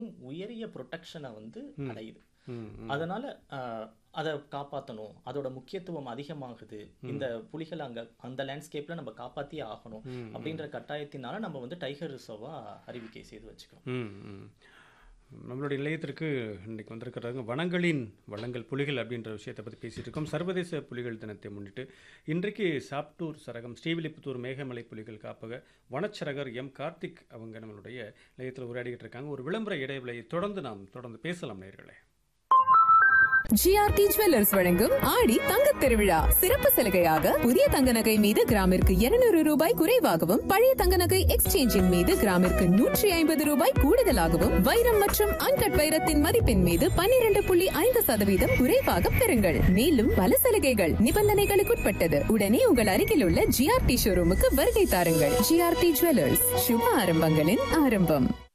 உயரிய ப்ரொடெக்ஷனை வந்து அடையுது ம், ம். அதனால ஆஹ், அதை காப்பாற்றணும் அதோட முக்கியத்துவம் அதிகமாகுது இந்த புலிகள் அங்க அந்த லேண்ட்ஸ்கேப்ல நம்ம காப்பாத்தியே ஆகணும் அப்படின்ற கட்டாயத்தினால நம்ம வந்து டைகர் ரிசர்வா அறிவிக்கை செய்து வச்சுக்கிறோம் ம், ம். நம்மளுடைய நிலையத்திற்கு இன்னைக்கு வந்திருக்கிறாங்க வனங்களின் வளங்கள் புலிகள் அப்படின்ற விஷயத்தை பற்றி பேசிட்டு இருக்கோம் சர்வதேச புலிகள் தினத்தை முன்னிட்டு இன்றைக்கு சாப்டூர் சரகம் ஸ்ரீவில்லிபுத்தூர் மேகமலை புலிகள் காப்பக வனச்சரகர் எம் கார்த்திக் அவங்க நம்மளுடைய நிலையத்தில் உரையாடிக்கிட்டு இருக்காங்க ஒரு விளம்பர இடைவெளியை தொடர்ந்து நாம் தொடர்ந்து பேசலாம் நேர்களே ஜிஆர்டி ஜுவல்லர்ஸ் வழங்கும் ஆடி தங்கத் திருவிழா சிறப்பு சலுகையாக புதிய தங்க நகை மீது கிராமிற்கு 200 ரூபாய் குறைவாகவும் பழைய தங்க நகை எக்ஸ்சேஞ்சின் மீது கிராமிற்கு நூற்றி ஐம்பது ரூபாய் கூடுதலாகவும் வைரம் மற்றும் அன்கட் வைரத்தின் மதிப்பின் மீது 12.5% புள்ளி ஐந்து சதவீதம் குறைவாக பெறுங்கள் மேலும் பல சலுகைகள் நிபந்தனைகளுக்குட்பட்டது உடனே உங்கள் அருகில் உள்ள ஜிஆர்டி ஷோரூமுக்கு வருகை தாருங்கள் ஜிஆர்டி ஜுவல்லர்ஸ் சுப ஆரம்பங்களின் ஆரம்பம்